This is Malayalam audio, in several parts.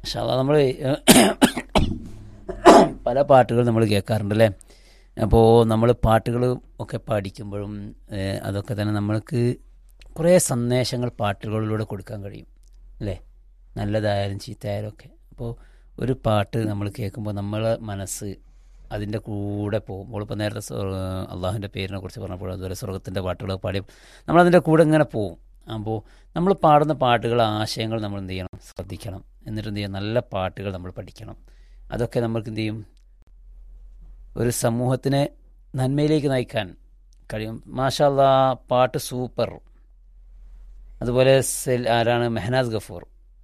പക്ഷെ നമ്മൾ പല പാട്ടുകൾ നമ്മൾ കേൾക്കാറുണ്ട് അല്ലേ അപ്പോൾ നമ്മൾ പാട്ടുകൾ ഒക്കെ പഠിക്കുമ്പോഴും ഏഹ്, അതൊക്കെ തന്നെ നമ്മൾക്ക് കുറേ സന്ദേശങ്ങൾ പാട്ടുകളിലൂടെ കൊടുക്കാൻ കഴിയും അല്ലേ നല്ലതായാലും ചീത്തയായാലും ഒക്കെ അപ്പോൾ ഒരു പാട്ട് നമ്മൾ കേൾക്കുമ്പോൾ നമ്മളെ മനസ്സ് അതിൻ്റെ കൂടെ പോകും നമ്മളിപ്പോൾ നേരത്തെ അള്ളാഹുവിൻ്റെ പേരിനെ കുറിച്ച് പറഞ്ഞപ്പോൾ അതുപോലെ സ്വർഗത്തിൻ്റെ പാട്ടുകളൊക്കെ പാടി നമ്മളതിൻ്റെ കൂടെ ഇങ്ങനെ പോകും അപ്പോൾ നമ്മൾ പാടുന്ന പാട്ടുകൾ ആശയങ്ങൾ നമ്മൾ എന്ത് ചെയ്യണം ശ്രദ്ധിക്കണം എന്നിട്ട് എന്ത് ചെയ്യണം നല്ല പാട്ടുകൾ നമ്മൾ പഠിക്കണം അതൊക്കെ നമ്മൾക്ക് എന്ത് ചെയ്യും ഒരു സമൂഹത്തിനെ നന്മയിലേക്ക് നയിക്കാൻ കഴിയും മാഷാല്ല പാട്ട് സൂപ്പർ അതുപോലെ സെൽ- ആരാണ് മെഹനാസ് ഗഫൂർ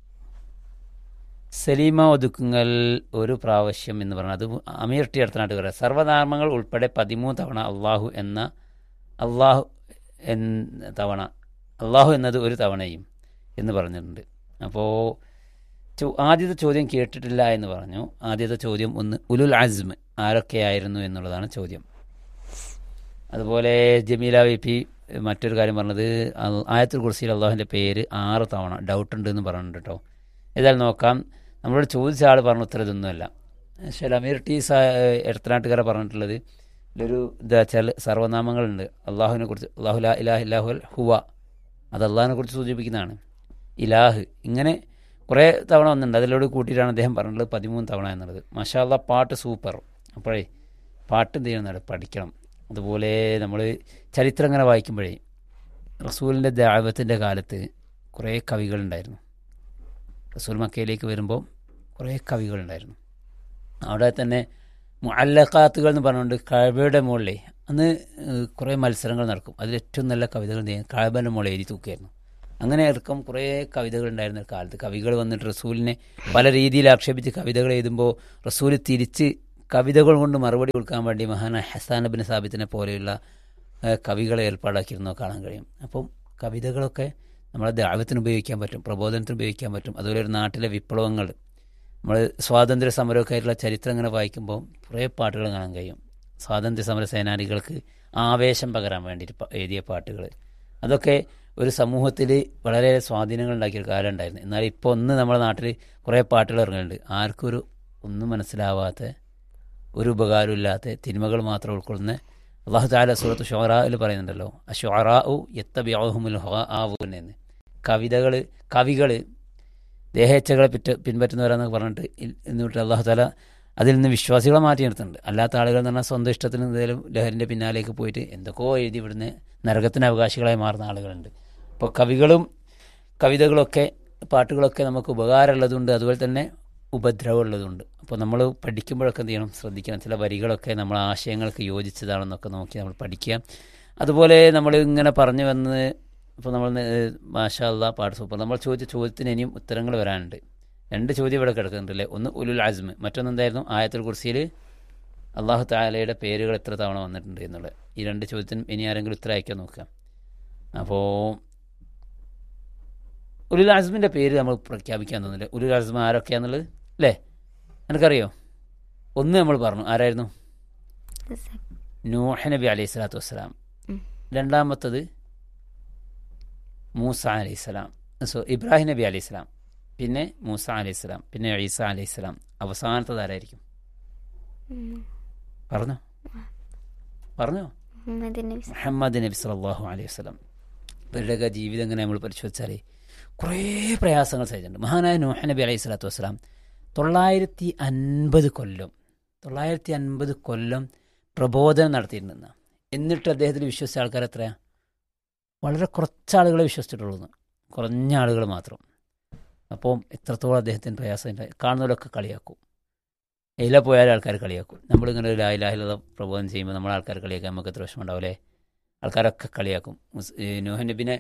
സലീമ ഒതുക്കുങ്ങൽ ഒരു പ്രാവശ്യം എന്ന് പറഞ്ഞാൽ അത് അമീർ ടി അടുത്തനായിട്ട് പറയാം സർവ്വനാമങ്ങൾ ഉൾപ്പെടെ പതിമൂന്ന് തവണ അള്ളാഹു എന്ന അള്ളാഹു എന്ന തവണ അള്ളാഹു എന്നത് ഒരു തവണയും എന്ന് പറഞ്ഞിട്ടുണ്ട് അപ്പോൾ ചോ- ആദ്യത്തെ ചോദ്യം കേട്ടിട്ടില്ല എന്ന് പറഞ്ഞു ആദ്യത്തെ ചോദ്യം ഒന്ന് ഉലുൽ അസ്മ് ആരൊക്കെയായിരുന്നു എന്നുള്ളതാണ് ചോദ്യം അതുപോലെ ജമീല വി പി മറ്റൊരു കാര്യം പറഞ്ഞത് അൽ- ആയത്തുൽ കുർസിയിൽ അള്ളാഹുവിൻ്റെ പേര് ആറ് തവണ ഡൗട്ട് ഉണ്ട് എന്ന് പറഞ്ഞിട്ടുണ്ട് കേട്ടോ ഏതായാലും നോക്കാം നമ്മളോട് ചോദിച്ച ആൾ പറഞ്ഞ ഉത്തരം ഇതൊന്നുമല്ല പക്ഷേ അമീർ ടി സാ എടത്തനാട്ടുകാരെ പറഞ്ഞിട്ടുള്ളത് ഇതിലൊരു എന്താ വെച്ചാൽ സർവ്വനാമങ്ങളുണ്ട് അള്ളാഹുവിനെ കുറിച്ച് അള്ളാഹു ലാ ഇലാഹ് ഇല്ലാഹു ഹുവ അത് അള്ളാഹിനെ കുറിച്ച് സൂചിപ്പിക്കുന്നതാണ് ഇലാഹ് ഇങ്ങനെ കുറേ തവണ വന്നിട്ടുണ്ട് അതിലോട് കൂട്ടിയിട്ടാണ് അദ്ദേഹം പറഞ്ഞിട്ടുള്ളത് പതിമൂന്ന് തവണ എന്നുള്ളത് മാഷാ അള്ളാ പാട്ട് സൂപ്പർ അപ്പോഴേ പാട്ട് എന്ത് ചെയ്യണം പഠിക്കണം അതുപോലെ നമ്മൾ ചരിത്രം ഇങ്ങനെ വായിക്കുമ്പോഴേ റസൂലിൻ്റെ ദാവത്തിൻ്റെ കാലത്ത് കുറേ കവികളുണ്ടായിരുന്നു റസൂൽ മക്കയിലേക്ക് വരുമ്പോൾ കുറേ കവികളുണ്ടായിരുന്നു അവിടെ തന്നെ മുഅല്ലഖാത്തുകൾ എന്ന് പറഞ്ഞുകൊണ്ട് കഴബയുടെ മുകളിലേ അന്ന് ഏഹ്, കുറേ മത്സരങ്ങൾ നടക്കും അതിൽ ഏറ്റവും നല്ല കവിതകൾ എന്ത് ചെയ്യും കഴബൻ്റെ മുകളിൽ എഴുതി തൂക്കിയായിരുന്നു അങ്ങനെ ഇറക്കം കുറേ കവിതകൾ ഉണ്ടായിരുന്ന ഒരു കാലത്ത് കവികൾ വന്നിട്ട് റസൂലിനെ പല രീതിയിൽ ആക്ഷേപിച്ച് കവിതകൾ എഴുതുമ്പോൾ റസൂൽ തിരിച്ച് കവിതകൾ കൊണ്ട് മറുപടി കൊടുക്കാൻ വേണ്ടി മഹാന ഹസാൻ ബിൻ സാബിത്തിനെ പോലെയുള്ള ഏഹ്, കവികളെ ഏർപ്പാടാക്കിയിരുന്നോ കാണാൻ കഴിയും അപ്പം കവിതകളൊക്കെ നമ്മളെ ദാവത്തിന് ഉപയോഗിക്കാൻ പറ്റും പ്രബോധനത്തിന് ഉപയോഗിക്കാൻ പറ്റും അതുപോലെ ഒരു നാട്ടിലെ വിപ്ലവങ്ങൾ നമ്മൾ സ്വാതന്ത്ര്യ സമരമൊക്കെ ആയിട്ടുള്ള ചരിത്രം ഇങ്ങനെ വായിക്കുമ്പോൾ കുറേ പാട്ടുകൾ കാണാൻ കഴിയും സ്വാതന്ത്ര്യ സമര സേനാനികൾക്ക് ആവേശം പകരാൻ വേണ്ടിയിട്ട് പ- എഴുതിയ പാട്ടുകൾ അതൊക്കെ ഒരു സമൂഹത്തിൽ വളരെ സ്വാധീനങ്ങൾ ഉണ്ടാക്കിയ ഒരു കാലം ഉണ്ടായിരുന്നു എന്നാൽ ഇപ്പോൾ ഒന്ന് നമ്മുടെ നാട്ടിൽ കുറേ പാട്ടുകൾ ഇറങ്ങുന്നുണ്ട് ആർക്കും ഒരു ഒന്നും മനസ്സിലാവാത്ത ഒരു ഉപകാരമില്ലാത്ത തിന്മകൾ മാത്രം ഉൾക്കൊള്ളുന്ന അള്ളാഹു താല സൂറത്ത് ഷോറായിൽ പറയുന്നുണ്ടല്ലോ ആ ഷോറാഉ എത്തബിയാഹുമുൽ ആവുന്നെന്ന് കവിതകൾ കവികൾ ദേഹേച്ഛകളെ പിറ്റ പിൻപറ്റുന്നവരാന്നൊക്കെ പറഞ്ഞിട്ട് ഇൽ- എന്നിട്ട് അള്ളാഹു താല അതിൽ നിന്ന് വിശ്വാസികളെ മാറ്റി നിർത്തുന്നുണ്ട് അല്ലാത്ത ആളുകൾ എന്ന് പറഞ്ഞാൽ സ്വന്തം ഇഷ്ടത്തിന് എന്തെങ്കിലും ലഹരിൻ്റെ പിന്നാലേക്ക് പോയിട്ട് എന്തൊക്കെയോ എഴുതി ഇവിടുന്ന് നരകത്തിന് അവകാശികളായി മാറുന്ന ആളുകളുണ്ട് അപ്പോൾ കവികളും കവിതകളൊക്കെ പാട്ടുകളൊക്കെ നമുക്ക് ഉപകാരമുള്ളതുണ്ട് അതുപോലെ തന്നെ ഉപദ്രവമുള്ളതുണ്ട് അപ്പോൾ നമ്മൾ പഠിക്കുമ്പോഴൊക്കെ എന്ത് ചെയ്യണം ശ്രദ്ധിക്കണം ചില വരികളൊക്കെ നമ്മൾ ആശയങ്ങൾക്ക് യോജിച്ചതാണെന്നൊക്കെ നോക്കി നമ്മൾ പഠിക്കുക അതുപോലെ നമ്മൾ ഇങ്ങനെ പറഞ്ഞു വന്ന് ഇപ്പോൾ നമ്മൾ മാഷാല്ല പാട്ട് സൂപ്പർ നമ്മൾ ചോദിച്ച ചോദ്യത്തിന് ഇനിയും ഉത്തരങ്ങൾ വരാനുണ്ട് രണ്ട് ചോദ്യം ഇവിടെ കിടക്കുന്നുണ്ടല്ലേ ഒന്ന് ഉലുൽ ആസ്മ് മറ്റൊന്ന് എന്തായിരുന്നു ആയത്തുൽ കുർസിയിൽ അള്ളാഹു താലയുടെ പേരുകൾ എത്ര തവണ വന്നിട്ടുണ്ട് എന്നുള്ളത് ഈ രണ്ട് ചോദ്യത്തിനും ഇനി ആരെങ്കിലും ഉത്തരം അയക്കാൻ നോക്കാം അപ്പോൾ ഉലുൽ ആസ്മിൻ്റെ പേര് നമ്മൾ പ്രഖ്യാപിക്കാൻ തോന്നുന്നില്ല ഉലുൽ ആസ്മ ആരൊക്കെയാന്നുള്ളത് അല്ലേ എനിക്കറിയോ ഒന്ന് നമ്മൾ പറഞ്ഞു ആരായിരുന്നു നൂഹ് നബി അലൈഹി സ്വലാത്തു വസ്സലാം ഉം. രണ്ടാമത്തത് മൂസ അലൈഹി സ്വലാം സോ ഇബ്രാഹിം നബി അലൈഹി സ്വലാം പിന്നെ മൂസ അലൈഹി സ്വലാം പിന്നെ ഈസ അലൈഹി സ്വലാം അവസാനത്തത് ആരായിരിക്കും പറഞ്ഞോ പറഞ്ഞോ മുഹമ്മദ് നബി സ- മുഹമ്മദ് നബി സല്ലല്ലാഹു അലൈഹി വസല്ലം ഇവരുടെയൊക്കെ ജീവിതം എങ്ങനെ നമ്മൾ പരിശോധിച്ചാൽ കുറേ പ്രയാസങ്ങൾ സഹിച്ചിട്ടുണ്ട് മഹാനായ നൂഹ് നബി അലൈഹി സ്വലാത്തു വസ്സലാം തൊള്ളായിരത്തി അൻപത് കൊല്ലം തൊള്ളായിരത്തി അൻപത് കൊല്ലം പ്രബോധനം നടത്തിയിരുന്ന എന്നിട്ട് അദ്ദേഹത്തിൽ വിശ്വസിച്ച ആൾക്കാർ എത്രയാ വളരെ കുറച്ച് ആളുകളെ വിശ്വസിച്ചിട്ടുള്ളൂ കുറഞ്ഞ ആളുകൾ മാത്രം അപ്പോൾ എത്രത്തോളം അദ്ദേഹത്തിന് പ്രയാസം ഉണ്ടായി കാണുന്നവരൊക്കെ കളിയാക്കും എയില പോയാലും ആൾക്കാർ കളിയാക്കും നമ്മളിങ്ങനെ ഒരു ലായിലാഹിലുള്ള പ്രബോധനം ചെയ്യുമ്പോൾ നമ്മൾ ആൾക്കാർ കളിയാക്കാൻ നമുക്ക് എത്ര വിഷമം ഉണ്ടാവില്ലേ ആൾക്കാരൊക്കെ കളിയാക്കും മുസ്- ഈ നൂഹ് നബിനെ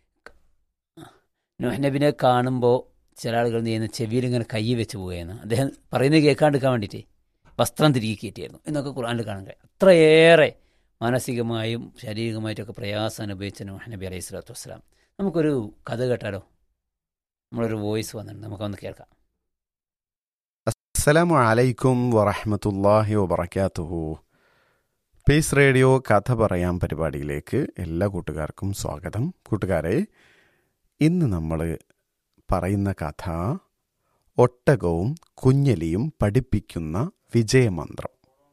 നൂഹ് നബിനെ കാണുമ്പോൾ ചില ആളുകൾ എന്ത് ചെയ്യുന്ന ചെവിയിൽ ഇങ്ങനെ കൈ വെച്ച് പോവുകയാണ് അദ്ദേഹം പറയുന്നത് കേൾക്കാണ്ടിരിക്കാൻ വേണ്ടിയിട്ട് വസ്ത്രം തിരികെ കയറ്റിയായിരുന്നു എന്നൊക്കെ ഖുർആനിൽ കാണാൻ കഴിയും അത്രയേറെ മാനസികമായും ശാരീരികമായിട്ടൊക്കെ പ്രയാസം അനുഭവിച്ച നൂഹ് നബി അലൈഹി സ്വലാത്തു വസ്സലാം നമുക്കൊരു കഥ കേട്ടാലോ നമ്മളൊരു വോയിസ് വന്നിട്ടുണ്ട് നമുക്കൊന്ന് കേൾക്കാം അസ്സലാമു അലൈക്കും വറഹമത്തല്ലാഹി വബർക്കാത്തുഹു പീസ് റേഡിയോ കഥ പറയാം പരിപാടിയിലേക്ക് എല്ലാ കൂട്ടുകാർക്കും സ്വാഗതം കൂട്ടുകാരെ ഇന്ന് നമ്മൾ പറയുന്ന കഥ ഒട്ടകവും കുഞ്ഞലിയും പഠിപ്പിക്കുന്ന വിജയമന്ത്രം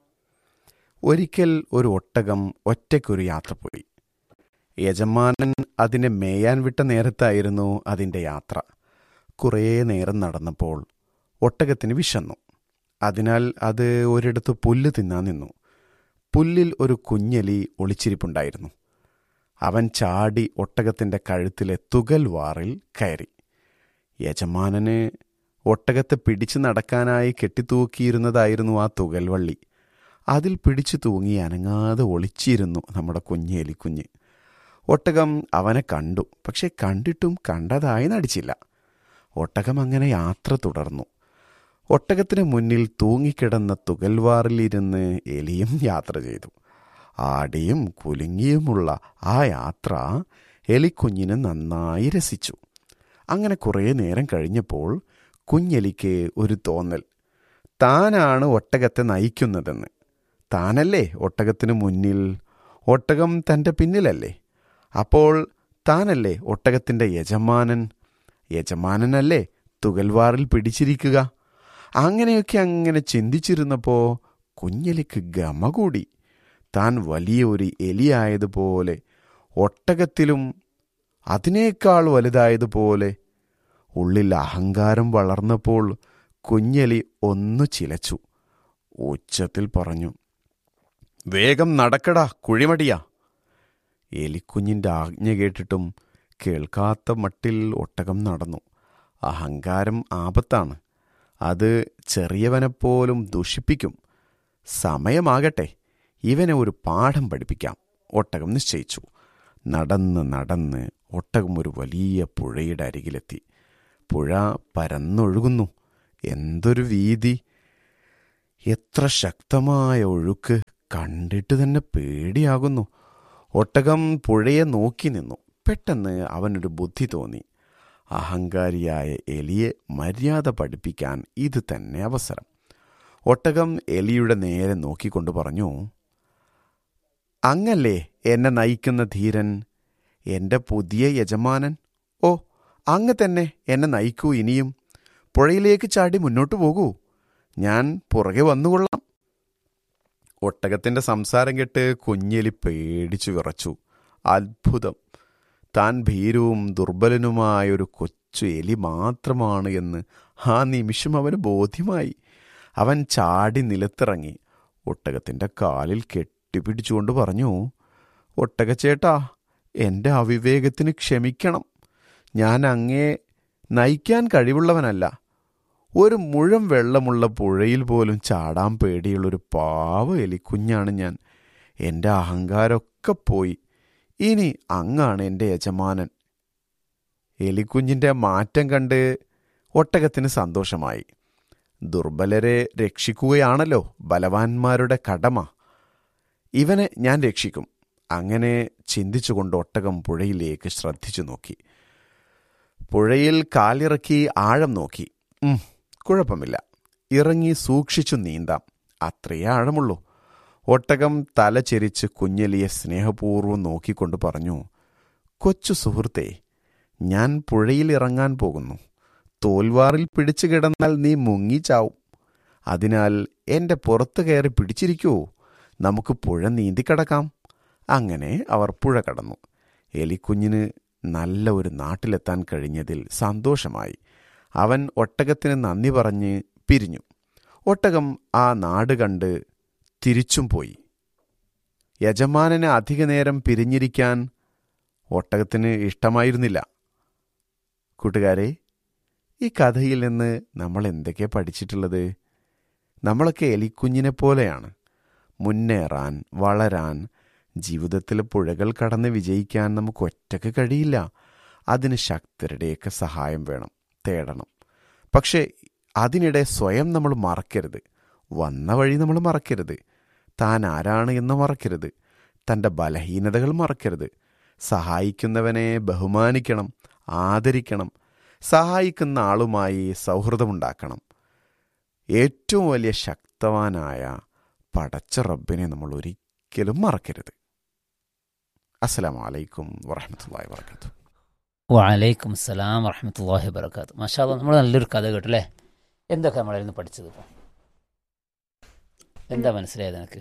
ഒരിക്കൽ ഒരു ഒട്ടകം ഒറ്റയ്ക്കൊരു യാത്ര പോയി യജമാനൻ അതിനെ മേയാൻ വിട്ട നേരത്തായിരുന്നു അതിൻ്റെ യാത്ര കുറേ നേരം നടന്നപ്പോൾ ഒട്ടകത്തിന് വിശന്നു അതിനാൽ അത് ഒരിടത്ത് പുല്ല് തിന്നാൻ നിന്നു പുല്ലിൽ ഒരു കുഞ്ഞലി ഒളിച്ചിരിപ്പുണ്ടായിരുന്നു അവൻ ചാടി ഒട്ടകത്തിൻ്റെ കഴുത്തിലെ തുകൽ വാറിൽ കയറി യജമാനന് ഒട്ടകത്തെ പിടിച്ചു നടക്കാനായി കെട്ടിത്തൂക്കിയിരുന്നതായിരുന്നു ആ തുകൽ വള്ളി അതിൽ പിടിച്ചു തൂങ്ങി അനങ്ങാതെ ഒളിച്ചിരുന്നു നമ്മുടെ കുഞ്ഞ് എലിക്കുഞ്ഞ് ഒട്ടകം അവനെ കണ്ടു പക്ഷെ കണ്ടിട്ടും കണ്ടതായി നടിച്ചില്ല ഒട്ടകം അങ്ങനെ യാത്ര തുടർന്നു ഒട്ടകത്തിന് മുന്നിൽ തൂങ്ങിക്കിടന്ന തുകൽവാറിലിരുന്ന് എലിയും യാത്ര ചെയ്തു ആടിയും കുലുങ്ങിയുമുള്ള ആ യാത്ര എലിക്കുഞ്ഞിന് നന്നായി രസിച്ചു അങ്ങനെ കുറേ നേരം കഴിഞ്ഞപ്പോൾ കുഞ്ഞെലിക്ക് ഒരു തോന്നൽ താനാണ് ഒട്ടകത്തെ നയിക്കുന്നതെന്ന് താനല്ലേ ഒട്ടകത്തിന് മുന്നിൽ ഒട്ടകം തൻ്റെ പിന്നിലല്ലേ അപ്പോൾ താനല്ലേ ഒട്ടകത്തിൻ്റെ യജമാനൻ യജമാനനല്ലേ തുകൽവാറിൽ പിടിച്ചിരിക്കുക അങ്ങനെയൊക്കെ അങ്ങനെ ചിന്തിച്ചിരുന്നപ്പോൾ കുഞ്ഞലിക്ക് ഗമ കൂടി താൻ വലിയ ഒരു എലിയായതുപോലെ ഒട്ടകത്തിലും അതിനേക്കാൾ വലുതായതുപോലെ ഉള്ളിൽ അഹങ്കാരം വളർന്നപ്പോൾ കുഞ്ഞലി ഒന്നു ചിലച്ചു ഉച്ചത്തിൽ പറഞ്ഞു വേഗം നടക്കടാ കുഴിമടിയാ എലിക്കുഞ്ഞിൻ്റെ ആജ്ഞ കേട്ടിട്ടും കേൾക്കാത്ത മട്ടിൽ ഒട്ടകം നടന്നു അഹങ്കാരം ആപത്താണ് അത് ചെറിയവനെപ്പോലും ദുഷിപ്പിക്കും സമയമാകട്ടെ ഇവനെ ഒരു പാഠം പഠിപ്പിക്കാം ഒട്ടകം നിശ്ചയിച്ചു നടന്ന് നടന്ന് ഒട്ടകം ഒരു വലിയ പുഴയുടെ അരികിലെത്തി പുഴ പരന്നൊഴുകുന്നു എന്തൊരു വീതി എത്ര ശക്തമായ ഒഴുക്ക് കണ്ടിട്ട് തന്നെ പേടിയാകുന്നു ഒട്ടകം പുഴയെ നോക്കി നിന്നു പെട്ടെന്ന് അവനൊരു ബുദ്ധി തോന്നി അഹങ്കാരിയായ എലിയെ മര്യാദ പഠിപ്പിക്കാൻ ഇത് തന്നെ അവസരം ഒട്ടകം എലിയുടെ നേരെ നോക്കിക്കൊണ്ട് പറഞ്ഞു അങ്ങല്ലേ എന്നെ നയിക്കുന്ന ധീരൻ എൻ്റെ പുതിയ യജമാനൻ ഓ അങ്ങ് തന്നെ എന്നെ നയിക്കൂ ഇനിയും പുഴയിലേക്ക് ചാടി മുന്നോട്ട് പോകൂ ഞാൻ പുറകെ വന്നുകൊള്ളാം ഒട്ടകത്തിൻ്റെ സംസാരം കേട്ട് കുഞ്ഞെലി പേടിച്ചു വിറച്ചു അത്ഭുതം താൻ ഭീരുവും ദുർബലനുമായ ഒരു കൊച്ചു എലി മാത്രമാണ് എന്ന് ആ നിമിഷം അവന് ബോധ്യമായി അവൻ ചാടി നിലത്തിറങ്ങി ഒട്ടകത്തിൻ്റെ കാലിൽ കെട്ടിപ്പിടിച്ചുകൊണ്ട് പറഞ്ഞു ഒട്ടകച്ചേട്ടാ എൻ്റെ അവിവേകത്തിന് ക്ഷമിക്കണം ഞാൻ അങ്ങേ നയിക്കാൻ കഴിവുള്ളവനല്ല ഒരു മുഴം വെള്ളമുള്ള പുഴയിൽ പോലും ചാടാൻ പേടിയുള്ളൊരു പാവ എലിക്കുഞ്ഞാണ് ഞാൻ എൻ്റെ അഹങ്കാരമൊക്കെ പോയി ഇനി അങ്ങാണ് എൻ്റെ യജമാനൻ എലിക്കുഞ്ഞിൻ്റെ മാറ്റം കണ്ട് ഒട്ടകത്തിന് സന്തോഷമായി ദുർബലരെ രക്ഷിക്കുകയാണല്ലോ ബലവാന്മാരുടെ കടമ ഇവനെ ഞാൻ രക്ഷിക്കും അങ്ങനെ ചിന്തിച്ചുകൊണ്ട് ഒട്ടകം പുഴയിലേക്ക് ശ്രദ്ധിച്ചു നോക്കി പുഴയിൽ കാലിറക്കി ആഴം നോക്കി ഉം, കുഴപ്പമില്ല ഇറങ്ങി സൂക്ഷിച്ചു നീന്താം അത്രയേ ആഴമുള്ളൂ ഒട്ടകം തല ചെരിച്ച് കുഞ്ഞലിയെ സ്നേഹപൂർവ്വം നോക്കിക്കൊണ്ട് പറഞ്ഞു കൊച്ചു സുഹൃത്തേ ഞാൻ പുഴയിൽ ഇറങ്ങാൻ പോകുന്നു തോൽവാറിൽ പിടിച്ചു കിടന്നാൽ നീ മുങ്ങിച്ചാവും അതിനാൽ എൻ്റെ പുറത്ത് കയറി പിടിച്ചിരിക്കൂ നമുക്ക് പുഴ നീന്തിക്കടക്കാം അങ്ങനെ അവർ പുഴ കടന്നു എലിക്കുഞ്ഞിന് നല്ല ഒരു നാട്ടിലെത്താൻ കഴിഞ്ഞതിൽ സന്തോഷമായി അവൻ ഒട്ടകത്തിന് നന്ദി പറഞ്ഞ് പിരിഞ്ഞു ഒട്ടകം ആ നാട് കണ്ട് തിരിച്ചും പോയി യജമാനന് അധിക നേരം പിരിഞ്ഞിരിക്കാൻ ഒട്ടകത്തിന് ഇഷ്ടമായിരുന്നില്ല കൂട്ടുകാരെ ഈ കഥയിൽ നിന്ന് നമ്മൾ എന്തൊക്കെയാ പഠിച്ചിട്ടുള്ളത് നമ്മളൊക്കെ എലിക്കുഞ്ഞിനെ പോലെയാണ് മുന്നേറാൻ വളരാൻ ജീവിതത്തിലെ പുഴകൾ കടന്ന് വിജയിക്കാൻ നമുക്ക് ഒറ്റയ്ക്ക് കഴിയില്ല അതിന് ശക്തരുടെയൊക്കെ സഹായം വേണം തേടണം പക്ഷേ അതിനിടെ സ്വയം നമ്മൾ മറക്കരുത് വന്ന വഴി നമ്മൾ മറക്കരുത് താൻ ആരാണ് എന്ന് മറക്കരുത് തൻ്റെ ബലഹീനതകൾ മറക്കരുത് സഹായിക്കുന്നവനെ ബഹുമാനിക്കണം ആദരിക്കണം സഹായിക്കുന്ന ആളുമായി സൗഹൃദമുണ്ടാക്കണം ഏറ്റവും വലിയ ശക്തവാനായ പടച്ച റബ്ബിനെ നമ്മൾ ഒരിക്കലും മറക്കരുത് അസ്സലാമു അലൈക്കും വറഹമത്തല്ലാഹി വർക്കാത്തു വലൈക്കും സലാം വറഹമത്തല്ലാഹി വബർക്കാത്ത് മാഷാ നമ്മൾ നല്ലൊരു കഥ കേട്ടല്ലേ എന്തൊക്കെ നമ്മളിൽ നിന്ന് പഠിച്ചത് ഇപ്പം എന്താ മനസ്സിലായത് എനിക്ക്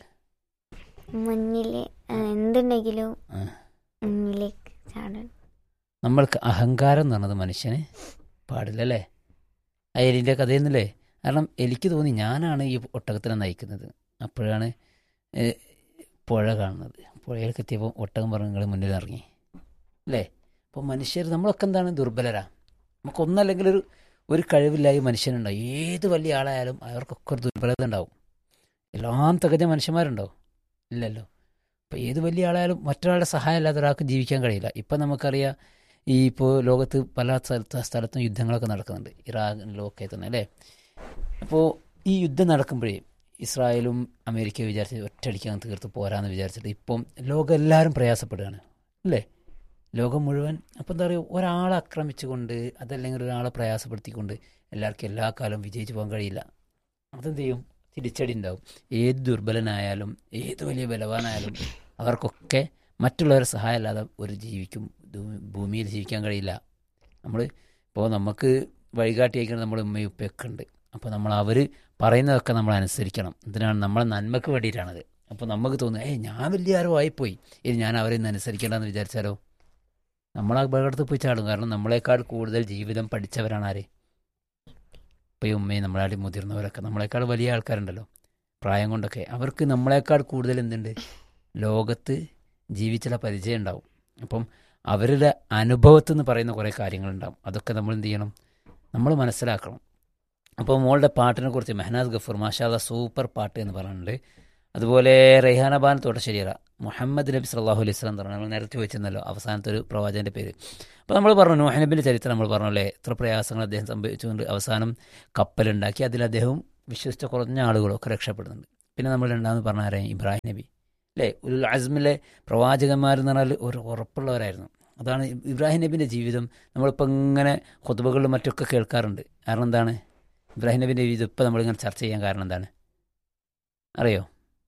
മുന്നിൽ എന്തുണ്ടെങ്കിലും ആ. മുന്നിലേക്ക് ചാടണം നമ്മൾക്ക് അഹങ്കാരം എന്ന് പറഞ്ഞത് മനുഷ്യന് പാടില്ലല്ലേ ആ എലിൻ്റെ കഥയെന്നല്ലേ കാരണം എനിക്ക് തോന്നി ഞാനാണ് ഈ ഒട്ടകത്തിനെ നയിക്കുന്നത് അപ്പോഴാണ് ഏ, പുഴ കാണുന്നത് പുഴയിലേക്ക് എത്തിയപ്പോൾ ഒട്ടകം പറഞ്ഞു നിങ്ങൾ മുന്നിൽ ഇറങ്ങി അല്ലേ അപ്പോൾ മനുഷ്യർ നമ്മളൊക്കെ എന്താണ് ദുർബലരാ നമുക്കൊന്നല്ലെങ്കിൽ ഒരു ഒരു കഴിവില്ലായി മനുഷ്യനുണ്ടാവും ഏത് വലിയ ആളായാലും അവർക്കൊക്കെ ഒരു ദുർബലത ഉണ്ടാവും എല്ലാം തികഞ്ഞ മനുഷ്യന്മാരുണ്ടാവും ഇല്ലല്ലോ അപ്പോൾ ഏത് വലിയ ആളായാലും മറ്റൊരാളുടെ സഹായം ഇല്ലാതെ ഒരാൾക്ക് ജീവിക്കാൻ കഴിയില്ല ഇപ്പം നമുക്കറിയാം ഈ ഇപ്പോൾ ലോകത്ത് പല സ്ഥലത്ത് സ്ഥലത്തും യുദ്ധങ്ങളൊക്കെ നടക്കുന്നുണ്ട് ഇറാഖിലൊക്കെ തന്നെ അല്ലേ അപ്പോൾ ഈ യുദ്ധം നടക്കുമ്പോഴേ ഇസ്രായേലും അമേരിക്കയും വിചാരിച്ച് ഒറ്റയടിക്കാൻ തീർത്ത് പോരാന്ന് വിചാരിച്ചിട്ട് ഇപ്പം ലോകം എല്ലാവരും പ്രയാസപ്പെടുകയാണ് അല്ലേ ലോകം മുഴുവൻ അപ്പം എന്താ പറയുക ഒരാളെ ആക്രമിച്ചുകൊണ്ട് അതല്ലെങ്കിൽ ഒരാളെ പ്രയാസപ്പെടുത്തിക്കൊണ്ട് എല്ലാവർക്കും എല്ലാ കാലവും വിജയിച്ചു പോകാൻ കഴിയില്ല അതെന്ത് ചെയ്യും തിരിച്ചടി ഉണ്ടാവും ഏത് ദുർബലനായാലും ഏത് വലിയ ബലവാനായാലും അവർക്കൊക്കെ മറ്റുള്ളവരുടെ സഹായം അല്ലാതെ ഒരു ജീവിക്കും ഭൂ- ഭൂമിയിൽ ജീവിക്കാൻ കഴിയില്ല നമ്മൾ ഇപ്പോൾ നമുക്ക് വഴികാട്ടി അയക്കുന്നത് നമ്മുടെ ഉമ്മയും ഉപ്പയൊക്കെ ഉണ്ട് അപ്പോൾ നമ്മൾ അവർ പറയുന്നതൊക്കെ നമ്മൾ അനുസരിക്കണം എന്തിനാണ് നമ്മളെ നന്മക്ക് വേണ്ടിയിട്ടാണത് അപ്പോൾ നമുക്ക് തോന്നുന്നു ഏയ് ഞാൻ വലിയ ആരോ ആയിപ്പോയി ഇനി ഞാൻ അവരെ ഇന്ന് അനുസരിക്കേണ്ടെന്ന് വിചാരിച്ചാലോ നമ്മൾ ആ അപകടത്തിൽ പോയി ചാടും കാരണം നമ്മളെക്കാൾ കൂടുതൽ ജീവിതം പഠിച്ചവരാണ് ആര് ഇപ്പോൾ ഈ ഉമ്മയും നമ്മളാടി മുതിർന്നവരൊക്കെ നമ്മളെക്കാൾ വലിയ ആൾക്കാരുണ്ടല്ലോ പ്രായം കൊണ്ടൊക്കെ അവർക്ക് നമ്മളെക്കാൾ കൂടുതൽ എന്തുണ്ട് ലോകത്ത് ജീവിച്ചുള്ള പരിചയം ഉണ്ടാവും അപ്പം അവരുടെ അനുഭവത്തിൽ നിന്ന് പറയുന്ന കുറേ കാര്യങ്ങളുണ്ടാവും അതൊക്കെ നമ്മൾ എന്ത് ചെയ്യണം നമ്മൾ മനസ്സിലാക്കണം അപ്പോൾ മോളുടെ പാട്ടിനെ കുറിച്ച് മെഹനാസ് ഗഫൂർ മാഷാദ സൂപ്പർ പാട്ട് എന്ന് പറയുന്നുണ്ട് അതുപോലെ റെയ്ഹാന ബാൻ തോട്ടശ്ശേരിയറ മുഹമ്മദ് നബി സല്ലാഹു അലൈഹി സ്വലം പറഞ്ഞു നമ്മൾ നേരത്തെ വെച്ചിരുന്നല്ലോ അവസാനത്തെ ഒരു പ്രവാചകൻ്റെ പേര് അപ്പോൾ നമ്മൾ പറഞ്ഞു നൂഹ് നബിൻ്റെ ചരിത്രം നമ്മൾ പറഞ്ഞല്ലേ എത്ര പ്രയാസങ്ങൾ അദ്ദേഹം സംഭവിച്ചുകൊണ്ട് അവസാനം കപ്പലുണ്ടാക്കി അതിൽ അദ്ദേഹം വിശ്വസിച്ച കുറഞ്ഞ ആളുകളൊക്കെ രക്ഷപ്പെടുന്നുണ്ട് പിന്നെ നമ്മൾ രണ്ടാമത് പറഞ്ഞ ആരെയും ഇബ്രാഹിം നബി അല്ലേ ഉൽ അസ്മിലെ പ്രവാചകന്മാരെന്ന് പറഞ്ഞാൽ ഒരു ഉറപ്പുള്ളവരായിരുന്നു അതാണ് ഇബ്രാഹിം നബിൻ്റെ ജീവിതം നമ്മളിപ്പോൾ ഇങ്ങനെ കൊതുബകളിലും മറ്റൊക്കെ കേൾക്കാറുണ്ട് കാരണം എന്താണ് ഇബ്രാഹിം നബിൻ്റെ ജീവിതം ഇപ്പം നമ്മളിങ്ങനെ ചർച്ച ചെയ്യാൻ കാരണം എന്താണ് അറിയോ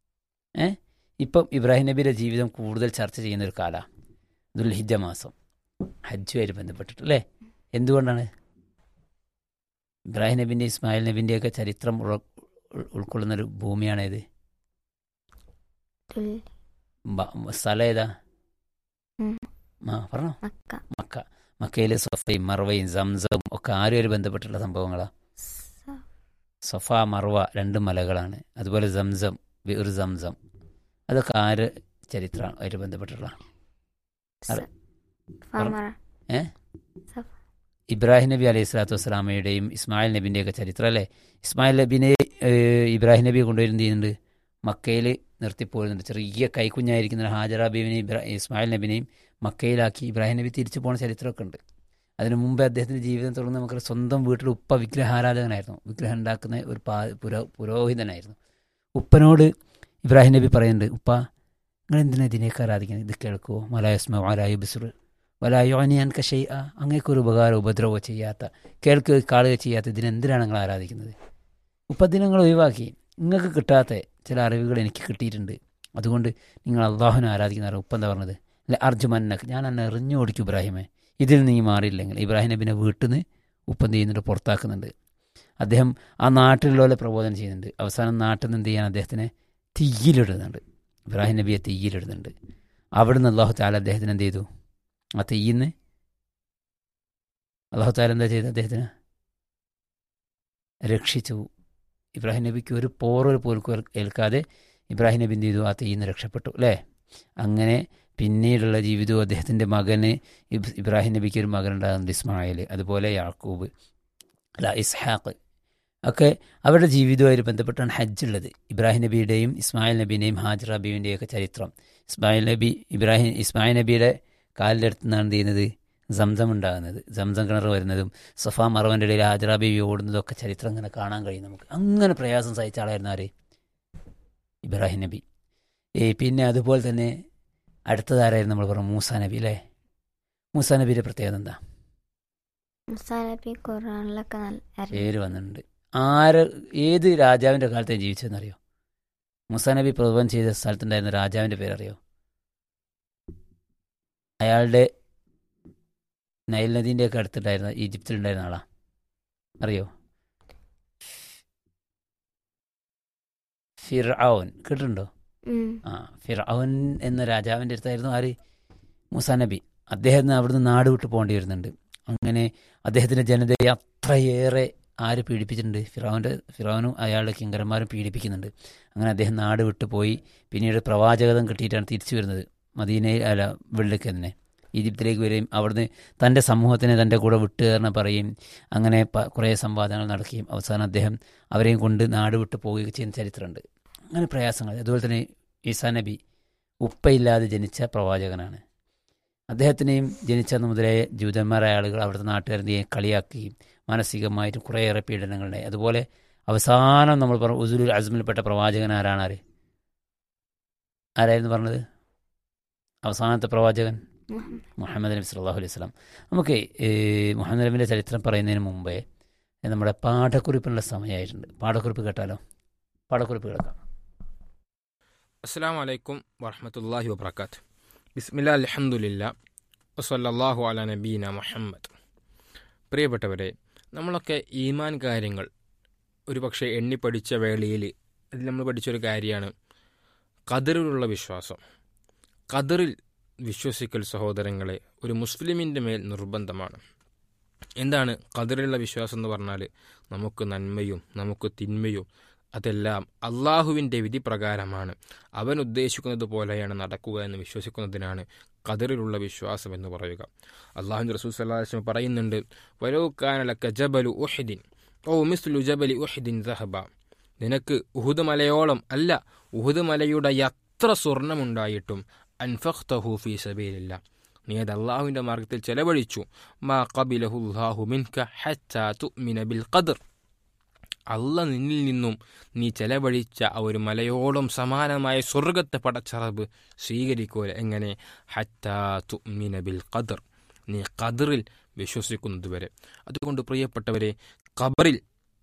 ഏ ഇപ്പം ഇബ്രാഹിം നബിയുടെ ജീവിതം കൂടുതൽ ചർച്ച ചെയ്യുന്ന ഒരു കാലമാണ് ദുൽഹിജ മാസം ഹജ്ജുമായിട്ട് ബന്ധപ്പെട്ടിട്ട് അല്ലേ എന്തുകൊണ്ടാണ് ഇബ്രാഹിം നബിൻ്റെ ഇസ്മായിൽ നബിൻ്റെയൊക്കെ ചരിത്രം ഉൾ- ഉൾ- ഉൾക്കൊള്ളുന്നൊരു ഭൂമിയാണേത് തുൽ ബ- സ്ഥലം ഏതാ ഉം. ആ പറഞ്ഞോ മക്ക മക്ക മക്കയിൽ സൊഫയും മർവയും സംസവും ഒക്കെ ആരുമായിട്ട് ബന്ധപ്പെട്ടുള്ള സംഭവങ്ങളാണ് സ- സൊഫ മർവ രണ്ട് മലകളാണ് അതുപോലെ സംസം ഒരു സംസം അതൊക്കെ ആര് ചരിത്രമാണ് ആയിട്ട് ബന്ധപ്പെട്ടുള്ള അതെ. ഫമറ ഏ? സഫ. ഇബ്രാഹിം നബി അലൈഹി സ്വലാത്തു വസ്സലാമയുടെയും ഇസ്മായിൽ നബിൻ്റെയൊക്കെ ചരിത്രം അല്ലേ ഇസ്മായിൽ നബിനെ ഏഹ്, ഇബ്രാഹിം നബിയെ കൊണ്ടുവരുന്നത് ചെയ്യുന്നുണ്ട് മക്കയിൽ നിർത്തിപ്പോരുന്നുണ്ട് ചെറിയ കൈക്കുഞ്ഞായിരിക്കുന്ന ഹാജറ ബീവിനെയും ഇബ്രാ ഇസ്മായിൽ നബിനെയും മക്കയിലാക്കി ഇബ്രാഹിം നബി തിരിച്ചു പോകുന്ന ചരിത്രമൊക്കെ ഉണ്ട് അതിനു മുമ്പ് അദ്ദേഹത്തിൻ്റെ ജീവിതം തുടർന്ന് നമുക്ക് സ്വന്തം വീട്ടിൽ ഉപ്പ വിഗ്രഹാരാധകനായിരുന്നു വിഗ്രഹം ഉണ്ടാക്കുന്ന ഒരു പാ പുരോ പുരോഹിതനായിരുന്നു ഉപ്പനോട് ഇബ്രാഹിം നബി പറയുന്നുണ്ട് ഉപ്പ നിങ്ങൾ എന്തിനാ ഇതിനെയൊക്കെ ആരാധിക്കുന്നത് ഇത് കേൾക്കുമോ മലായസ്മ വാലായു ബിസുർ വലായോനി അൻക ഷെയ് അങ്ങേക്കൊരു ഉപകാരം ഉപദ്രവമോ ചെയ്യാത്ത കേൾക്കുക കാണുക ചെയ്യാത്ത ഇതിനെന്തിനാണ് നിങ്ങൾ ആരാധിക്കുന്നത് ഉപ്പതിനെ നിങ്ങൾ ഒഴിവാക്കി നിങ്ങൾക്ക് കിട്ടാത്ത ചില അറിവുകൾ എനിക്ക് കിട്ടിയിട്ടുണ്ട് അതുകൊണ്ട് നിങ്ങൾ അള്ളാഹുനെ ആരാധിക്കുന്ന ഉപ്പം എന്താ പറഞ്ഞത് അല്ലെ അർജുമന്നക്ക് ഞാൻ എന്നെ എറിഞ്ഞു ഓടിക്കും ഇബ്രാഹിമെ ഇതിൽ നീ മാറിയില്ലെങ്കിൽ ഇബ്രാഹിം നബിനെ വീട്ടിൽ നിന്ന് ഉപ്പം എന്ത് ചെയ്യുന്നുണ്ട് പുറത്താക്കുന്നുണ്ട് അദ്ദേഹം ആ നാട്ടിലുള്ളവരെ പ്രബോധനം ചെയ്യുന്നുണ്ട് അവസാനം നാട്ടിൽ നിന്ന് എന്ത് ചെയ്യാൻ അദ്ദേഹത്തിനെ തീയിലിടുന്നുണ്ട് ഇബ്രാഹിം നബിയെ തീയിലിടുന്നുണ്ട് അവിടുന്ന് അള്ളാഹു താല അദ്ദേഹത്തിന് എന്ത് ചെയ്തു ആ തീയിന്ന് അള്ളാഹു താല എന്താ ചെയ്തത് അദ്ദേഹത്തിന് രക്ഷിച്ചു ഇബ്രാഹിം നബിക്ക് ഒരു പോറൽ പോലും ഏൽക്കാതെ ഇബ്രാഹിം നബി എന്ത് ചെയ്തു ആ തീയിന്ന് രക്ഷപ്പെട്ടു അല്ലേ അങ്ങനെ പിന്നീടുള്ള ജീവിതവും അദ്ദേഹത്തിൻ്റെ മകന് ഇബ് ഇബ്രാഹിം നബിക്ക് ഒരു മകൻ ഉണ്ടാകുന്നുണ്ട് ഇസ്മായിൽ അതുപോലെ യാക്കൂബ് അല്ല ഇസ്ഹാഖ് ഒക്കെ അവരുടെ ജീവിതവുമായി ബന്ധപ്പെട്ടാണ് ഹജ്ജ് ഉള്ളത് ഇബ്രാഹിം നബിയുടെയും ഇസ്മായിൽ നബിയുടെയും ഹാജറ ബീവിൻ്റെയും ഒക്കെ ചരിത്രം ഇസ്മായിൽ നബി ഇബ്രാഹിം ഇസ്മായിൽ നബിയുടെ കാലിൻ്റെ അടുത്ത് നിന്നാണ് എന്ത് ചെയ്യുന്നത് സംസം ഉണ്ടാകുന്നത് സംസം കിണർ വരുന്നതും സഫ മറവൻ്റെ ഇടയിൽ ഹാജറ ബീവി ഓടുന്നതൊക്കെ ചരിത്രം ഇങ്ങനെ കാണാൻ കഴിയും നമുക്ക് അങ്ങനെ പ്രയാസം സഹിച്ച ആളായിരുന്നു ആര് ഇബ്രാഹിം നബി ഏ പിന്നെ അതുപോലെ തന്നെ അടുത്തതാരായിരുന്നു നമ്മൾ പറഞ്ഞു മൂസ നബി അല്ലേ മൂസ നബിയുടെ പ്രത്യേകത എന്താ മുസാ നബി ഖുറാനിലൊക്കെ നല്ല അറിയാം. പേര് വന്നിട്ടുണ്ട് ആര് ഏത് രാജാവിൻ്റെ കാലത്താണ് ജീവിച്ചതെന്നറിയോ മുസാ നബി പ്രഭവം ചെയ്ത സ്ഥലത്തുണ്ടായിരുന്ന രാജാവിൻ്റെ പേരറിയോ അയാളുടെ നൈൽ നദീൻ്റെ ഒക്കെ അടുത്തുണ്ടായിരുന്ന ഈജിപ്തിലുണ്ടായിരുന്ന ആളാ അറിയോ ഫിർഔൻ കേട്ടിട്ടുണ്ടോ ഉം. ആ ഫിർഔൻ എന്ന രാജാവിൻ്റെ അടുത്തായിരുന്നു ആര് മൂസാ നബി അദ്ദേഹത്തിന് അവിടുന്ന് നാട് വിട്ട് പോകേണ്ടി വരുന്നുണ്ട് അങ്ങനെ അദ്ദേഹത്തിൻ്റെ ജനതയെ അത്രയേറെ ആര് പീഡിപ്പിച്ചിട്ടുണ്ട് ഫിറോൻ്റെ ഫിറോനും അയാളുടെ കിങ്കരന്മാരും പീഡിപ്പിക്കുന്നുണ്ട് അങ്ങനെ അദ്ദേഹം നാട് വിട്ടു പോയി പിന്നീട് പ്രവാചകതം കിട്ടിയിട്ടാണ് തിരിച്ചു വരുന്നത് മദീനയിൽ അല്ല വെള്ളിക്ക് തന്നെ ഈജിപ്തിലേക്ക് വരികയും അവിടുന്ന് തൻ്റെ സമൂഹത്തിനെ തൻ്റെ കൂടെ വിട്ടുകയറണം പറയും അങ്ങനെ പ- കുറേ സംവാദങ്ങൾ നടക്കുകയും അവസാനം അദ്ദേഹം അവരെയും കൊണ്ട് നാട് വിട്ട് പോവുകയും ചെയ്യുന്ന ചരിത്രമുണ്ട് അങ്ങനെ പ്രയാസങ്ങൾ അതുപോലെ തന്നെ ഈസാ നബി ഉപ്പയില്ലാതെ ജനിച്ച പ്രവാചകനാണ് അദ്ദേഹത്തിനെയും ജനിച്ചന്ന് മുതലേ ജൂതന്മാരായ ആളുകൾ അവിടുത്തെ നാട്ടുകാരെ കളിയാക്കുകയും മാനസികമായിട്ട് കുറേയേറെ പീഡനങ്ങളുണ്ടായി അതുപോലെ അവസാനം നമ്മൾ പറഞ്ഞു ഉസുലുൽ അസ്മിൽപ്പെട്ട പ്രവാചകൻ ആരാണ് ആര് ആരായിരുന്നു പറഞ്ഞത് അവസാനത്തെ പ്രവാചകൻ മുഹമ്മദ്. മുഹമ്മദ് നബി സല്ലല്ലാഹു അലൈഹി വസല്ലം നമുക്ക് ഈ മുഹമ്മദ് നബിൻ്റെ ചരിത്രം പറയുന്നതിന് മുമ്പേ നമ്മുടെ പാഠക്കുറിപ്പിനുള്ള സമയമായിട്ടുണ്ട് പാഠക്കുറിപ്പ് കേട്ടാലോ പാഠക്കുറിപ്പ് കേൾക്കാം അസ്സാം വലൈക്കും വറഹമത്തല്ലാഹി വബർക്കാത്ത് ബിസ്മില്ല അലഹമുല്ല വസല്ലാഹു അല നബീന മുഹമ്മദ് പ്രിയപ്പെട്ടവരെ നമ്മളൊക്കെ ഈമാൻ കാര്യങ്ങൾ ഒരുപക്ഷെ എണ്ണി പഠിച്ച വേളയിൽ അതിൽ നമ്മൾ പഠിച്ചൊരു കാര്യമാണ് ഖദറിലുള്ള വിശ്വാസം ഖദറിൽ വിശ്വസിക്കൽ സഹോദരങ്ങളെ ഒരു മുസ്ലിമിൻ്റെ മേൽ നിർബന്ധമാണ് എന്താണ് ഖദറിലുള്ള വിശ്വാസം എന്ന് പറഞ്ഞാൽ നമുക്ക് നന്മയും നമുക്ക് തിന്മയും അതെല്ലാം അള്ളാഹുവിൻ്റെ വിധി പ്രകാരമാണ് അവൻ ഉദ്ദേശിക്കുന്നത് പോലെയാണ് നടക്കുക എന്ന് വിശ്വസിക്കുന്നതിനാണ് ഖദറിലുള്ള വിശ്വാസം എന്ന് പറയുക അള്ളാഹു റസൂൽ സല്ലാസ്ലം പറയുന്നുണ്ട് വലോക്കാനലക്ക ജബലു ഉഹിദിൻ ഓ മിസ്ലു ജബലി ഉഹിദിൻ ദഹബ നിനക്ക് ഉഹുദ് മലയോളം അല്ല ഉഹുദ് മലയുടെ എത്ര സ്വർണമുണ്ടായിട്ടും അൻഫഖ്തഹു ഫീ സബീലില്ല നീ അത് അള്ളാഹുവിൻ്റെ മാർഗത്തിൽ ചെലവഴിച്ചു മാ ഖബിലഹുല്ലാഹു മിൻക ഹത്താ തുഅ്മിന ബിൽ ഖദർ അല്ല നിന്നിൽ നിന്നും നീ ചെലവഴിച്ച ആ ഒരു മലയോളം സമാനമായ സ്വർഗത്തെ പടച്ചറബ് സ്വീകരിക്കൂല എങ്ങനെ ഹറ്റാ തുഅ്മിന ബിൽ ഖദർ നീ ഖദറിൽ വിശ്വസിക്കുന്നത് വരെ അതുകൊണ്ട് പ്രിയപ്പെട്ടവരെ ഖബറിൽ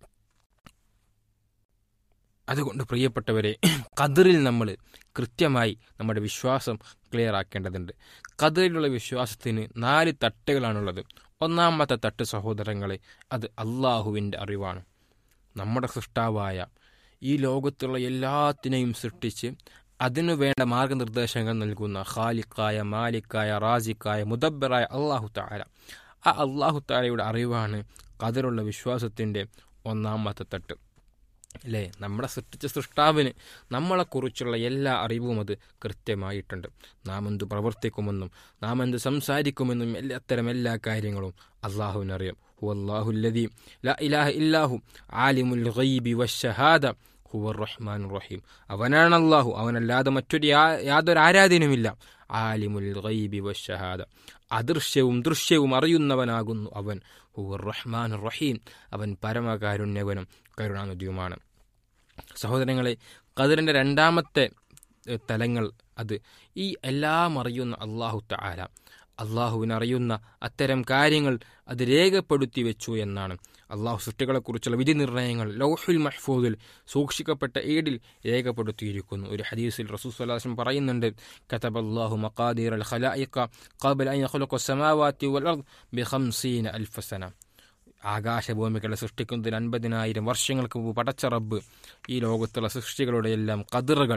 അതുകൊണ്ട് പ്രിയപ്പെട്ടവരെ ഖദറിൽ നമ്മൾ കൃത്യമായി നമ്മുടെ വിശ്വാസം ക്ലിയർ ആക്കേണ്ടതുണ്ട് ഖദറിലുള്ള വിശ്വാസത്തിന് നാല് തട്ടുകളാണുള്ളത് ഒന്നാമത്തെ തട്ട് സഹോദരങ്ങളെ അത് അള്ളാഹുവിൻ്റെ അറിവാണ് നമ്മുടെ സൃഷ്ടാവായ ഈ ലോകത്തുള്ള എല്ലാത്തിനെയും സൃഷ്ടിച്ച് അതിനു വേണ്ട മാർഗനിർദ്ദേശങ്ങൾ നൽകുന്ന ഖാലിക്കായ മാലിക്കായ റാസിക്കായ മുദബ്ബറായ അള്ളാഹു താര ആ അള്ളാഹു താരയുടെ അറിവാണ് കതിരുള്ള വിശ്വാസത്തിൻ്റെ ഒന്നാമത്തെ തട്ട് അല്ലേ നമ്മളെ സൃഷ്ടിച്ച സൃഷ്ടാവിന് നമ്മളെക്കുറിച്ചുള്ള എല്ലാ അറിവും അത് കൃത്യമായിട്ടുണ്ട് നാം എന്ത് പ്രവർത്തിക്കുമെന്നും നാം എന്ത് സംസാരിക്കുമെന്നും എല്ലാ അത്തരം എല്ലാ കാര്യങ്ങളും അള്ളാഹുവിനറിയാം ഹു അള്ളാഹുല്ലദീം ലാ ഇലാഹ ഇല്ലാഹു ആലിമുൽ ഗൈബി വശഹാദ ഹുവർ റഹ്മാൻ റഹീം അവനാണ് അള്ളാഹു അവനല്ലാതെ മറ്റൊരു യാ- യാതൊരു ആരാധനയുമില്ല ആലിമുൽ ഗൈബി വശഹാദ അദൃശ്യവും ദൃശ്യവും അറിയുന്നവനാകുന്നു അവൻ ഹുവർ റഹ്മാൻ റഹീം അവൻ പരമകാരുണ്യവനും കരുണാനിധിയുമാണ് സഹോദരങ്ങളെ ഖദറിൻ്റെ രണ്ടാമത്തെ എഹ്, തലങ്ങൾ അത് ഈ എല്ലാം അറിയുന്ന അള്ളാഹു തആല അള്ളാഹുവിനറിയുന്ന അത്തരം കാര്യങ്ങൾ അത് രേഖപ്പെടുത്തി വെച്ചു എന്നാണ് അള്ളാഹു സൃഷ്ടികളെക്കുറിച്ചുള്ള വിധി നിർണയങ്ങൾ ലൗഹുൽ മഹ്ഫൂദിൽ സൂക്ഷിക്കപ്പെട്ട ഏടിൽ രേഖപ്പെടുത്തിയിരിക്കുന്നു ഒരു ഹദീസിൽ റസൂൽ സ്വലാസ്ലം പറയുന്നുണ്ട് കതബല്ലാഹു മഖാദീർ അൽ ഖലായിഖ ഖബല അൻ യഖ്ലുഖ സമാവാതി വൽ അർദ് ബിഖംസീന അൽഫ സന ആകാശഭൂമികളെ സൃഷ്ടിക്കുന്നതിന് അൻപതിനായിരം വർഷങ്ങൾക്ക് മുമ്പ് പടച്ച റബ്ബ് ഈ ലോകത്തുള്ള സൃഷ്ടികളുടെ എല്ലാം കതിറുകൾ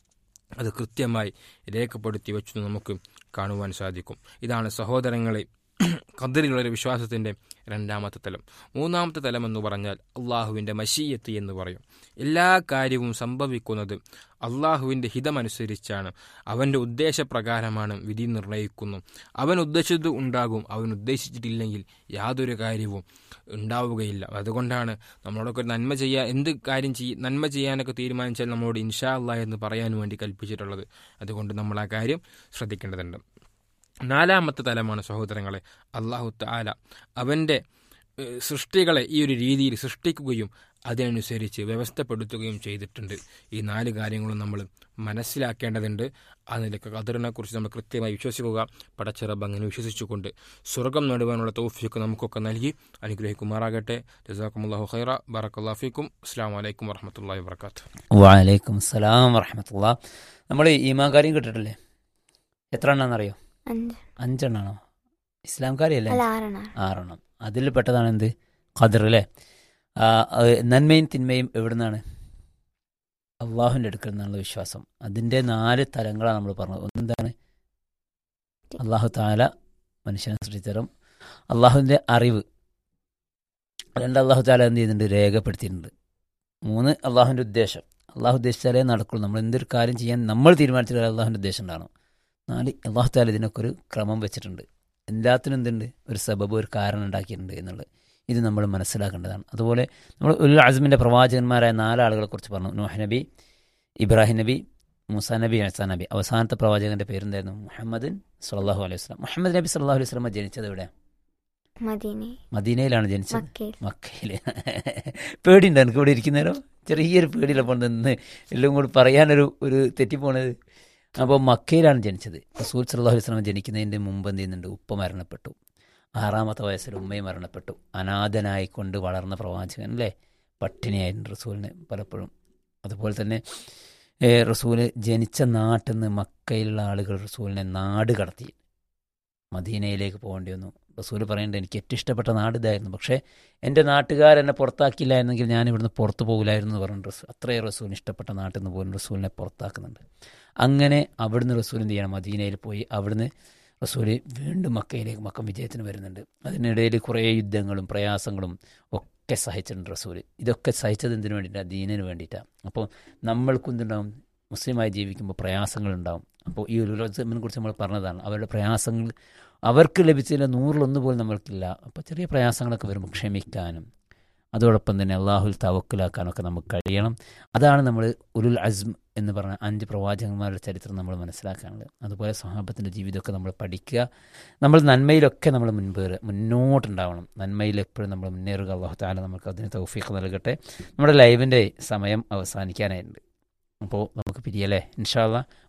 അത് കൃത്യമായി രേഖപ്പെടുത്തി വെച്ചു നമുക്ക് കാണുവാൻ സാധിക്കും ഇതാണ് സഹോദരങ്ങളെ കതിരിലുള്ള ഒരു വിശ്വാസത്തിൻ്റെ രണ്ടാമത്തെ തലം മൂന്നാമത്തെ തലം എന്ന് പറഞ്ഞാൽ അള്ളാഹുവിൻ്റെ മഷീയത്ത് എന്ന് പറയും എല്ലാ കാര്യവും സംഭവിക്കുന്നത് അള്ളാഹുവിൻ്റെ ഹിതമനുസരിച്ചാണ് അവൻ്റെ ഉദ്ദേശപ്രകാരമാണ് വിധി നിർണ്ണയിക്കുന്നു അവൻ ഉദ്ദേശിച്ചത് ഉണ്ടാകും അവൻ ഉദ്ദേശിച്ചിട്ടില്ലെങ്കിൽ യാതൊരു കാര്യവും ഉണ്ടാവുകയില്ല അതുകൊണ്ടാണ് നമ്മളോടൊക്കെ ഒരു നന്മ ചെയ്യാൻ എന്ത് കാര്യം ചെയ്യ നന്മ ചെയ്യാനൊക്കെ തീരുമാനിച്ചാൽ നമ്മളോട് ഇൻഷാ അള്ളാഹ് എന്ന് പറയാൻ വേണ്ടി കൽപ്പിച്ചിട്ടുള്ളത് അതുകൊണ്ട് നമ്മൾ ആ കാര്യം ശ്രദ്ധിക്കേണ്ടതുണ്ട് നാലാമത്തെ തലമാണ് സഹോദരങ്ങളെ അള്ളാഹു താല അവൻ്റെ ഏഹ്, സൃഷ്ടികളെ ഈ ഒരു രീതിയിൽ സൃഷ്ടിക്കുകയും അതിനനുസരിച്ച് വ്യവസ്ഥപ്പെടുത്തുകയും ചെയ്തിട്ടുണ്ട് ഈ നാല് കാര്യങ്ങളും നമ്മൾ മനസ്സിലാക്കേണ്ടതുണ്ട് അതിലേക്ക് കതിറിനെ കുറിച്ച് നമ്മൾ കൃത്യമായി വിശ്വസിക്കുക പടച്ചിറബ് അങ്ങനെ വിശ്വസിച്ചുകൊണ്ട് സ്വർഗം നേടുവാനുള്ള തൗഫീക്ക് നമുക്കൊക്കെ നൽകി അനുഗ്രഹിക്കുമാറാകട്ടെ ജസാക്കുമുല്ലാഹു ഖൈറ ബറക്കല്ലാഫിക്കും അസ്സാം വലൈക്കും വറഹമത്തല്ലാ വാത്തു വാലൈക്കും സലാം വറഹമത്തുള്ള നമ്മൾ ഈമാൻ കാര്യം കേട്ടിട്ടില്ലേ എത്ര എണ്ണമെന്നറിയോ അഞ്ച് അഞ്ചെണ്ണാണോ ഇസ്ലാം കാര്യമല്ലേ അല്ല ആറെണ്ണ ആറെണ്ണം അതിൽ പെട്ടതാണ് എന്ത് ഖദർ അല്ലേ ആ, അത് നന്മയും തിന്മയും എവിടുന്നാണ് അള്ളാഹുവിൻ്റെ അടുക്കൽ നിന്നുള്ള വിശ്വാസം അതിൻ്റെ നാല് തലങ്ങളാണ് നമ്മൾ പറഞ്ഞത് ഒന്നെന്താണ് അള്ളാഹു താല മനുഷ്യനെ സൃഷ്ടിച്ചതരം അള്ളാഹുവിൻ്റെ അറിവ് രണ്ട് അള്ളാഹു താല എന്ത് ചെയ്യുന്നുണ്ട് രേഖപ്പെടുത്തിയിട്ടുണ്ട് മൂന്ന് അള്ളാഹുവിൻ്റെ ഉദ്ദേശം അള്ളാഹു ഉദ്ദേശിച്ചാലേ നടക്കുള്ളൂ നമ്മൾ എന്തൊരു കാര്യം ചെയ്യാൻ നമ്മൾ തീരുമാനിച്ചാലേ അള്ളാഹുവിൻ്റെ ഉദ്ദേശം ഉണ്ടാകണം നാല് അള്ളാഹു താല ഇതിനൊക്കെ ഒരു ക്രമം വെച്ചിട്ടുണ്ട് എല്ലാത്തിനും എന്തുണ്ട് ഒരു സബബ് ഒരു കാരണം ഉണ്ടാക്കിയിട്ടുണ്ട് എന്നുള്ളത് ഇത് നമ്മൾ മനസ്സിലാക്കേണ്ടതാണ് അതുപോലെ നമ്മൾ ഉൽ അസ്മിൻ്റെ പ്രവാചകന്മാരായ നാലാളുകളെ കുറിച്ച് പറഞ്ഞു നൂഹ് നബി ഇബ്രാഹിം നബി മൂസ നബി അഹ്സാൻ നബി അവസാനത്തെ പ്രവാചകന്റെ പേരെന്തായിരുന്നു മുഹമ്മദ് സല്ലാഹു അലൈഹി വസ്ലാം മുഹമ്മദ് നബി സല്ലാഹു അലൈഹി വസ്ലാം ജനിച്ചത് എവിടെ മദീനെ മദീനയിലാണ് ജനിച്ചത് മക്കയിൽ മക്കയിൽ പേടിയുണ്ട് എനിക്ക് ഇവിടെ ഇരിക്കുന്നേരോ ചെറിയൊരു പേടിയിലപ്പോൾ നിന്ന് എല്ലാം കൂടി പറയാനൊരു ഒരു തെറ്റിപ്പോണത് അപ്പോൾ മക്കയിലാണ് ജനിച്ചത് റസൂൽ സല്ലാഹു വസ്ലാം ജനിക്കുന്നതിൻ്റെ മുമ്പ് എന്ത് ചെയ്യുന്നുണ്ട് ഉപ്പ മരണപ്പെട്ടു ആറാമത്തെ വയസ്സിൽ ഉമ്മയും മരണപ്പെട്ടു അനാഥനായിക്കൊണ്ട് വളർന്ന പ്രവാചകൻ അല്ലേ പട്ടിണിയായിരുന്നു റസൂലിന് പലപ്പോഴും അതുപോലെ തന്നെ ഏ, റസൂല് ജനിച്ച നാട്ടിൽ നിന്ന് മക്കയിലുള്ള ആളുകൾ റസൂലിനെ നാട് കടത്തി മദീനയിലേക്ക് പോകേണ്ടി വന്നു റസൂൽ പറയുന്നുണ്ട് എനിക്ക് ഏറ്റവും ഇഷ്ടപ്പെട്ട നാട് ഇതായിരുന്നു പക്ഷേ എൻ്റെ നാട്ടുകാരെന്നെ പുറത്താക്കില്ല എന്നെങ്കിൽ ഞാൻ ഇവിടുന്ന് പുറത്തു പോകില്ലായിരുന്നു എന്ന് പറഞ്ഞു റസൂൽ അത്രയും റസൂലിന് ഇഷ്ടപ്പെട്ട നാട്ടിൽ നിന്ന് പോലും റസൂലിനെ പുറത്താക്കുന്നുണ്ട് അങ്ങനെ അവിടുന്ന് റസൂൽ എന്ത് ചെയ്യണം മദീനയിൽ പോയി അവിടുന്ന് റസൂൽ വീണ്ടും മക്കയിലേക്ക് മക്ക വിജയത്തിന് വരുന്നുണ്ട് അതിനിടയിൽ കുറേ യുദ്ധങ്ങളും പ്രയാസങ്ങളും ഒക്കെ സഹിച്ചിട്ടുണ്ട് റസൂൽ ഇതൊക്കെ സഹിച്ചത് എന്തിനു വേണ്ടിയിട്ടാണ് ദീനിന് വേണ്ടിയിട്ടാണ് അപ്പോൾ നമ്മൾക്കും എന്തുണ്ടാവും മുസ്ലിമായി ജീവിക്കുമ്പോൾ പ്രയാസങ്ങളുണ്ടാവും അപ്പോൾ ഈ ഉലുലോത്സവത്തിനെ കുറിച്ച് നമ്മൾ പറഞ്ഞതാണ് അവരുടെ പ്രയാസങ്ങൾ അവർക്ക് ലഭിച്ചില്ല നൂറിലൊന്ന് പോലും നമ്മൾക്കില്ല അപ്പോൾ ചെറിയ പ്രയാസങ്ങളൊക്കെ വരുമ്പോൾ ക്ഷമിക്കാനും അതോടൊപ്പം തന്നെ അള്ളാഹുൽ തവക്കിലാക്കാനൊക്കെ നമുക്ക് കഴിയണം അതാണ് നമ്മൾ ഉലുൽ അസ്ം എന്ന് പറഞ്ഞ അഞ്ച് പ്രവാചകന്മാരുടെ ചരിത്രം നമ്മൾ മനസ്സിലാക്കാനുള്ളത് അതുപോലെ സ്വഹാബത്തിൻ്റെ ജീവിതമൊക്കെ നമ്മൾ പഠിക്കുക നമ്മൾ നന്മയിലൊക്കെ നമ്മൾ മുൻപേറുക മുന്നോട്ടുണ്ടാവണം നന്മയിൽ എപ്പോഴും നമ്മൾ മുന്നേറുക അള്ളാഹു താല നമുക്ക് അതിന് തൗഫീഖ് നൽകട്ടെ നമ്മുടെ ലൈവിൻ്റെ സമയം അവസാനിക്കാനായിട്ടുണ്ട് അപ്പോൾ നമുക്ക് പിരിയല്ലേ ഇൻഷാല്ല